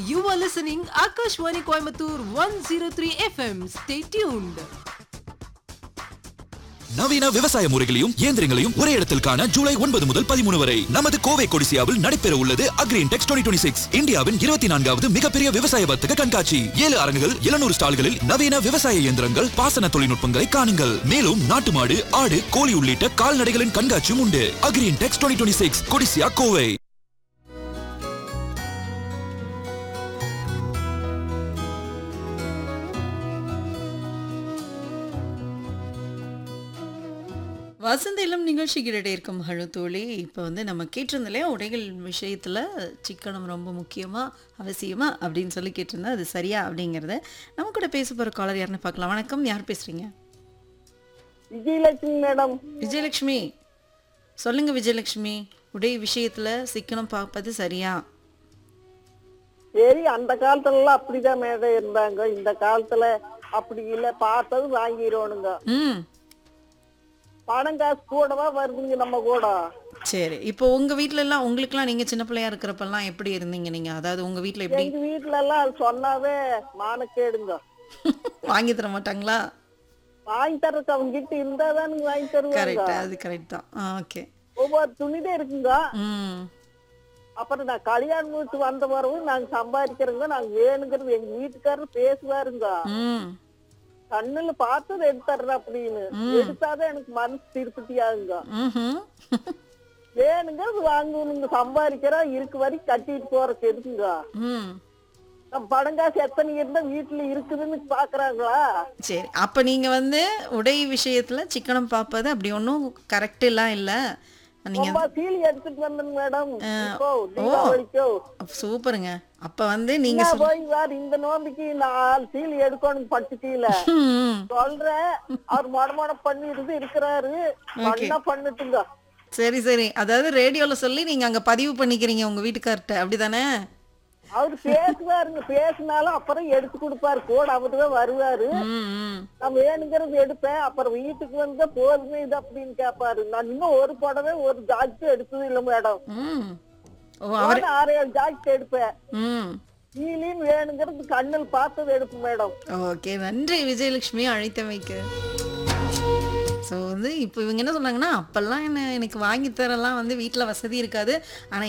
You are listening Akashwani Coimbatore 103 FM. Stay tuned. நவீன விவசாய முறைகளையும் இயந்திரங்களையும் ஒரே இடத்தில் காண ஜூலை ஒன்பது முதல் பதிமூணு வரை நமது கோவை கொடிசியாவில் நடைபெற உள்ளது அக்ரீன் டெக்ஸ் டுவெண்ட்டி சிக்ஸ் இந்தியாவின் இருபத்தி நான்காவது மிகப்பெரிய விவசாய வர்த்தக கண்காட்சி ஏழு அரங்குகள் எழுநூறு ஸ்டால்களில் நவீன விவசாய இயந்திரங்கள் பாசன தொழில்நுட்பங்களை காணுங்கள் மேலும் நாட்டு மாடு ஆடு கோழி உள்ளிட்ட கால்நடைகளின் கண்காட்சியும் உண்டு Agri Intex twenty six Codissia Kovai வசந்த இளம் நிகழ்ச்சி கிரடே இருக்கும் ஹழு தோழி இப்போ வந்து நம்ம கேட்டிருந்தோம் உடைகள் விஷயத்தில் சிக்கனம் ரொம்ப முக்கியமா அவசியமா அப்படின்னு சொல்லி கேட்டிருந்தா அது சரியா அப்படிங்கிறத நம்ம கூட பேச போகிற காலர் யாருன்னு பார்க்கலாம் வணக்கம் யார் பேசுறீங்க விஜயலட்சுமி மேடம் விஜயலட்சுமி சொல்லுங்க விஜயலட்சுமி உடை விஷயத்தில் சிக்கனம் பார்ப்பது சரியா சரி அந்த காலத்துல எல்லாம் அப்படிதான் மேடம் இருந்தாங்க இந்த காலத்துல அப்படி இல்ல பார்த்தது வாங்கிடுவோனுங்க ம் பணம் காசு கூடவா வருதுங்க நம்ம கூட சரி இப்போ உங்கள் வீட்ல எல்லாம் உங்களுக்குலாம் நீங்கள் சின்ன பிள்ளையா இருக்கிறப்பெல்லாம் எப்படி இருந்தீங்க நீங்கள் அதாவது உங்கள் வீட்டில் எப்படி எங்க வீட்டுல எல்லாம் அது சொன்னாவே மானக்கேடுங்க வாங்கி தர மாட்டாங்களா வாங்கி தர்றதுக்கு அவங்க கிட்ட இருந்தா தானுங்க வாங்கி தருவாங்க கரெக்ட் அது கரெக்ட் தான் ஆ ஓகே ஒவ்வொரு துணிதான் இருக்குங்க ம் அப்புறம் நான் கல்யாணம் வீட்டு வந்த பிறகு நாங்க சம்பாதிக்கிறோங்க நாங்க வேணுங்கிறது எங்க வீட்டுக்காரர் பேசுவாருங்க ம் கண்ணுல பார்த்தது எடுத்துறேன் அப்படின்னு எடுத்தாதான் எனக்கு மனசு திருப்தி ஆகுங்க ம்ஹும். வேணுங்கிறது வாங்கணுங்க சம்பாதிக்கிறோம் இருக்கு வரைக்கும் கட்டிட்டு போறதுக்கு எதுக்குங்க ம் நம்ம பணம் காசு எத்தனை இருந்தா வீட்டுல இருக்குதுன்னு பாக்குறாங்களா சரி அப்ப நீங்க வந்து உடை விஷயத்துல சிக்கனம் பார்ப்பது அப்படி ஒன்றும் கரெக்ட் எல்லாம் இல்ல நீங்க ரொம்ப சீல் எடுத்துட்டு வந்தேன் மேடம் இப்போ தீபாவளிக்கோ சூப்பருங்க அப்ப வந்து நீங்க நான் போய் வேற இந்த நோம்பிக்கு நாலு சீல் எடுக்கணும் பட்டு சீல ம், சொல்றேன் அவர் மடமட பண்ணிட்டு இருக்கிறாரு பண்ணா பண்ணட்டுங்க சரி சரி அதாவது ரேடியோல சொல்லி நீங்க அங்க பதிவு பண்ணிக்கிறீங்க உங்க வீட்டுக்கார்ட்ட அப்படிதானே அவர் பேசுவாருங்க பேசினாலும் அப்புறம் எடுத்து கொடுப்பாரு கூட அவருதான் வருவாரு ம், ம். நான் நான் வேணுங்கிறது எடுப்பேன் அப்புறம் வீட்டுக்கு வந்தா போதுமே இது அப்படின்னு கேட்பாரு நான் இன்னும் ஒரு புடவை ஒரு ஜாக்கெட் எடுத்தது இல்ல மேடம் ம் ஓ அவர் நானும் ஆறு ஏழு ஜாக்கெட் எடுப்பேன் ம் கீழேயும் வேணுங்கிறது கண்ணில் பார்த்தது எடுப்பேன் மேடம் ஓகே நன்றி விஜயலட்சுமி அழைத்தமைக்கு ஸோ வந்து இப்போ இவங்க என்ன சொன்னாங்கன்னா அப்போல்லாம் என்ன எனக்கு வாங்கி தரலாம் வந்து வீட்டில் வசதி இருக்காது ஆனால்